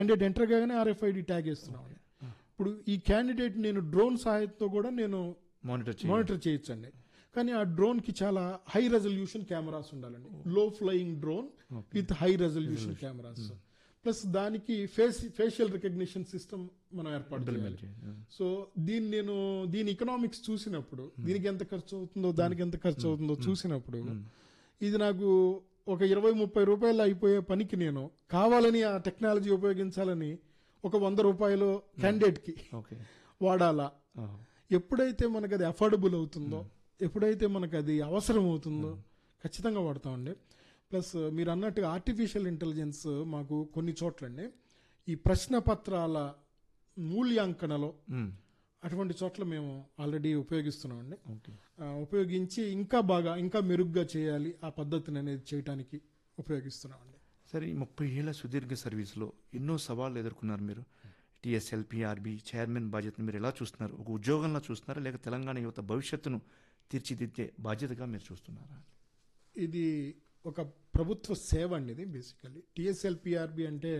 Candidate enter కాగానే RFID tag వేస్తున్నాం ఇప్పుడు ఈ క్యాండిడేట్ నేను డ్రోన్ సహాయంతో కూడా నేను మానిటర్ మానిటర్ చేయొచ్చండి కానీ ఆ డ్రోన్ కి చాలా హై రెజల్యూషన్ కెమెరాస్ ఉండాలండి low flying drone with high resolution cameras plus దానికి ఫేస్ ఫేషియల్ రికగ్నిషన్ సిస్టమ్ మనం ఏర్పాటు చేయాలి సో దీన్ని నేను దీని ఎకనామిక్స్ చూసినప్పుడు దీనికి ఎంత ఖర్చు అవుతుందో దానికి ఎంత ఖర్చు అవుతుందో చూసినప్పుడు ఇది నాకు ఒక ఇరవై ముప్పై రూపాయలు అయిపోయే పనికి నేను కావాలని ఆ టెక్నాలజీ ఉపయోగించాలని ఒక వంద రూపాయలు క్యాండిడేట్ కి ఓకే వాడాలా ఎప్పుడైతే మనకు అది అఫోర్డబుల్ అవుతుందో ఎప్పుడైతే మనకు అది అవసరం అవుతుందో ఖచ్చితంగా వాడతామండి ప్లస్ మీరు అన్నట్టుగా ఆర్టిఫిషియల్ ఇంటెలిజెన్స్ మాకు కొన్ని చోట్లండి ఈ ప్రశ్న పత్రాల మూల్యాంకనలో అటువంటి చోట్ల మేము ఆల్రెడీ ఉపయోగిస్తున్నామండి ఓకే ఆ, ఉపయోగించి ఇంకా బాగా ఇంకా మెరుగ్గా చేయాలి ఆ పద్ధతిని అనేది చేయడానికి ఉపయోగిస్తున్నామండి సరే ఈ ముప్పై ఏళ్ల సుదీర్ఘ సర్వీసులో ఎన్నో సవాళ్లు ఎదుర్కొన్నారు మీరు టీఎస్ఎల్పిఆర్బి చైర్మన్ బాధ్యతను మీరు ఎలా చూస్తున్నారు ఒక ఉద్యోగంలో చూస్తున్నారా లేక తెలంగాణ యువత భవిష్యత్తును తీర్చిదిద్దే బాధ్యతగా మీరు చూస్తున్నారా ఇది ఒక ప్రభుత్వ సేవ అండి ఇది బేసికల్లీ టిఎస్ఎల్పిఆర్బి అంటే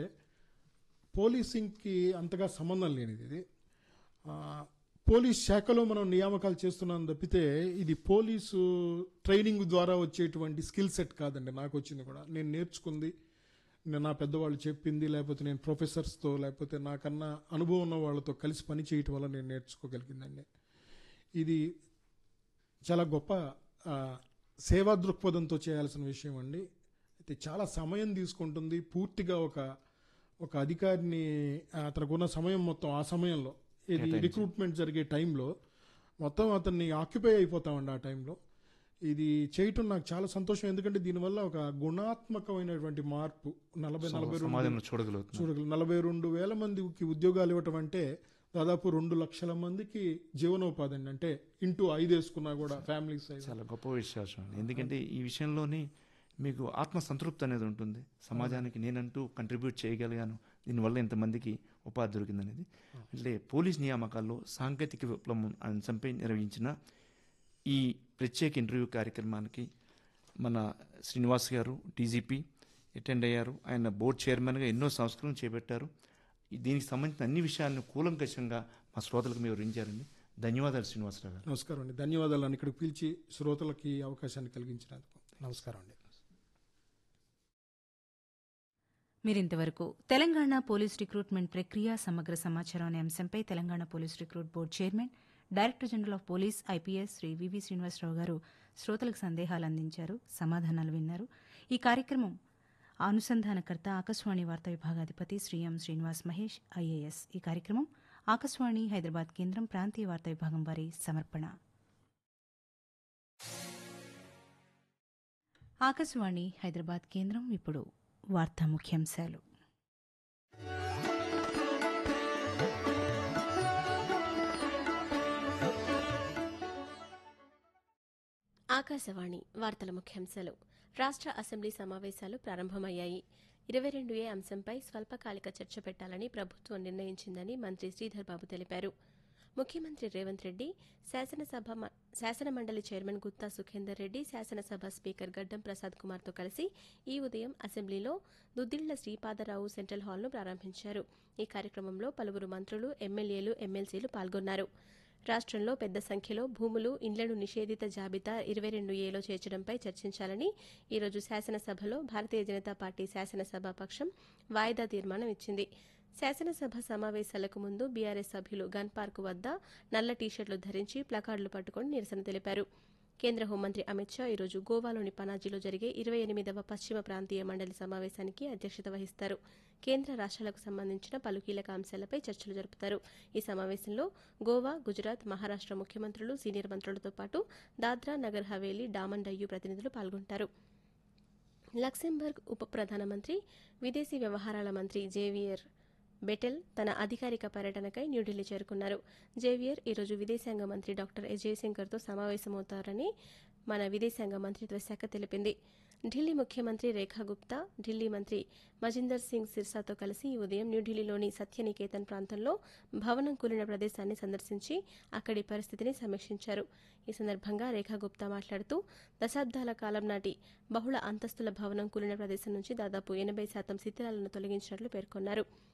పోలీసింగ్కి అంతగా సంబంధం లేనిది ఇది ఆ, పోలీస్ శాఖలో మనం నియామకాలు చేస్తున్నాం తప్పితే ఇది పోలీసు ట్రైనింగ్ ద్వారా వచ్చేటువంటి స్కిల్ సెట్ కాదండి నాకు వచ్చింది కూడా నేను నేర్చుకుంది నేను నా పెద్దవాళ్ళు చెప్పింది లేకపోతే నేను ప్రొఫెసర్స్తో లేకపోతే నాకన్నా అనుభవం ఉన్న వాళ్ళతో కలిసి పని చేయటం వల్ల నేను నేర్చుకోగలిగిందండి ఇది చాలా గొప్ప ఆ, సేవా దృక్పథంతో చేయాల్సిన విషయం అండి అయితే చాలా సమయం తీసుకుంటుంది పూర్తిగా ఒక ఒక అధికారిని ఆ, అతనికి సమయం మొత్తం ఆ సమయంలో ఇది కేటాయించి. రిక్రూట్మెంట్ జరిగే టైంలో మొత్తం అతన్ని ఆక్యుపై అయిపోతామండి ఆ టైంలో ఇది చేయటం నాకు చాలా సంతోషం ఎందుకంటే దీనివల్ల ఒక గుణాత్మకమైనటువంటి మార్పు నలభై నలభై రెండు సమాజంలో చూడగలుగుతున్నారు చూడగలరు నలభై రెండు వేల మందికి ఉద్యోగాలు ఇవ్వటం అంటే దాదాపు రెండు లక్షల మందికి జీవనోపాధి అండి అంటే ఇంటూ ఐదు వేసుకున్నా కూడా ఫ్యామిలీ సైజ్ చాలా గొప్ప విశ్వాసం ఎందుకంటే ఈ విషయంలోనే మీకు ఆత్మ సంతృప్తి అనేది ఉంటుంది సమాజానికి నేనంటూ కంట్రిబ్యూట్ చేయగలిగాను దీనివల్ల ఇంతమందికి ఉపాధి దొరికిందనేది అంటే పోలీస్ నియామకాల్లో సాంకేతిక విప్లవం అంశంపై నిర్వహించిన ఈ ప్రత్యేక ఇంటర్వ్యూ కార్యక్రమానికి మన శ్రీనివాస్ గారు డీజీపీ అటెండ్ అయ్యారు ఆయన బోర్డు చైర్మన్గా ఎన్నో సంస్కరణలు చేపట్టారు ఈ- దీనికి సంబంధించిన అన్ని విషయాలను కూలంకషంగా మా శ్రోతలకు మీరు వివరించారండి ధన్యవాదాలు శ్రీనివాసరావు గారు నమస్కారం అండి ధన్యవాదాలు అని ఇక్కడికి పిలిచి శ్రోతలకి అవకాశాన్ని కలిగించినందుకు నమస్కారం అండి మీరింతవరకు తెలంగాణ పోలీస్ రిక్రూట్మెంట్ ప్రక్రియ సమగ్ర సమాచారం అనే అంశంపై Telangana police recruit board chairman director general of police IPS Shri VV Srinivasarao garu శ్రోతలకు సందేహాలు అందించారు సమాధానాలు విన్నారు ఈ కార్యక్రమం అనుసంధానకర్త ఆకాశవాణి వార్తా విభాగాధిపతి శ్రీ ఎం శ్రీనివాస్ మహేష్ ఐఏఎస్ ఈ కార్యక్రమం ఆకాశవాణి హైదరాబాద్ కేంద్రం ప్రాంతీయ వార్తా విభాగం వారి సమర్పణ ఆకాశవాణి హైదరాబాద్ కేంద్రం ఇప్పుడు వార్తా ముఖ్యాంశాలు ఆకాశవాణి వార్తల ముఖ్యాంశాలు రాష్ట్ర అసెంబ్లీ సమావేశాలు ప్రారంభమయ్యాయి ఇరవై రెండు ఏ అంశంపై స్వల్పకాలిక చర్చ పెట్టాలని ప్రభుత్వం నిర్ణయించిందని మంత్రి శ్రీధర్ బాబు తెలిపారు ముఖ్యమంత్రి రేవంత్ రెడ్డి శాసనసభ మ- శాసనమండలి చైర్మన్ గుత్తా సుఖేందర్ రెడ్డి శాసనసభ స్పీకర్ గడ్డం ప్రసాద్ కుమార్తో కలిసి ఈ ఉదయం అసెంబ్లీలో దుద్దిళ్ల శ్రీపాదరావు సెంట్రల్ హాల్ను ప్రారంభించారు ఈ కార్యక్రమంలో పలువురు మంత్రులు ఎమ్మెల్యేలు ఎమ్మెల్సీలు పాల్గొన్నారు రాష్ట్రంలో పెద్ద సంఖ్యలో భూములు ఇండ్లను నిషేధిత జాబితా ఇరవై రెండు ఏలో చేర్చడంపై చర్చించాలని ఈరోజు శాసనసభలో భారతీయ జనతా పార్టీ శాసనసభ పక్షం వాయిదా తీర్మానం ఇచ్చింది శాసనసభ సమావేశాలకు ముందు బీఆర్ఎస్ సభ్యులు గన్ పార్క్ వద్ద నల్ల టీషర్ట్లు ధరించి ప్లకార్డులు పట్టుకుని నిరసన తెలిపారు కేంద్ర హోంమంత్రి అమిత్ షా ఈరోజు గోవాలోని పనాజీలో జరిగే ఇరవై ఎనిమిదవ పశ్చిమ ప్రాంతీయ మండలి సమావేశానికి అధ్యక్షత వహిస్తారు కేంద్ర రాష్ట్రాలకు సంబంధించిన పలు కీలక అంశాలపై చర్చలు జరుపుతారు ఈ సమావేశంలో గోవా గుజరాత్ మహారాష్ట్ర ముఖ్యమంత్రులు సీనియర్ మంత్రులతో పాటు దాద్రా నగర్ హవేలీ డామన్ డయ్యూ ప్రతినిధులు పాల్గొంటారు లక్సెంబర్గ్ ఉప ప్రధానమంత్రి విదేశీ వ్యవహారాల మంత్రి జేవియర్ బెటెల్ తన అధికారిక పర్యటనకై న్యూఢిల్లీ చేరుకున్నారు జేవియర్ ఈరోజు విదేశాంగ మంత్రి డాక్టర్ ఎస్ జయశంకర్తో సమావేశమవుతారని మన విదేశాంగ మంత్రిత్వ శాఖ తెలిపింది ఢిల్లీ ముఖ్యమంత్రి రేఖా గుప్తా ఢిల్లీ మంత్రి మజిందర్ సింగ్ సిర్సాతో కలిసి ఈ ఉదయం న్యూఢిల్లీలోని సత్యనికేతన్ ప్రాంతంలో భవనం కూలిన ప్రదేశాన్ని సందర్శించి అక్కడి పరిస్థితిని సమీక్షించారు ఈ సందర్భంగా రేఖా గుప్తా మాట్లాడుతూ దశాబ్దాల కాలం నాటి బహుళ అంతస్తుల భవనం కూలిన ప్రదేశం నుంచి దాదాపు ఎనభై శాతం శిథిలాలను తొలగించినట్లు పేర్కొన్నారు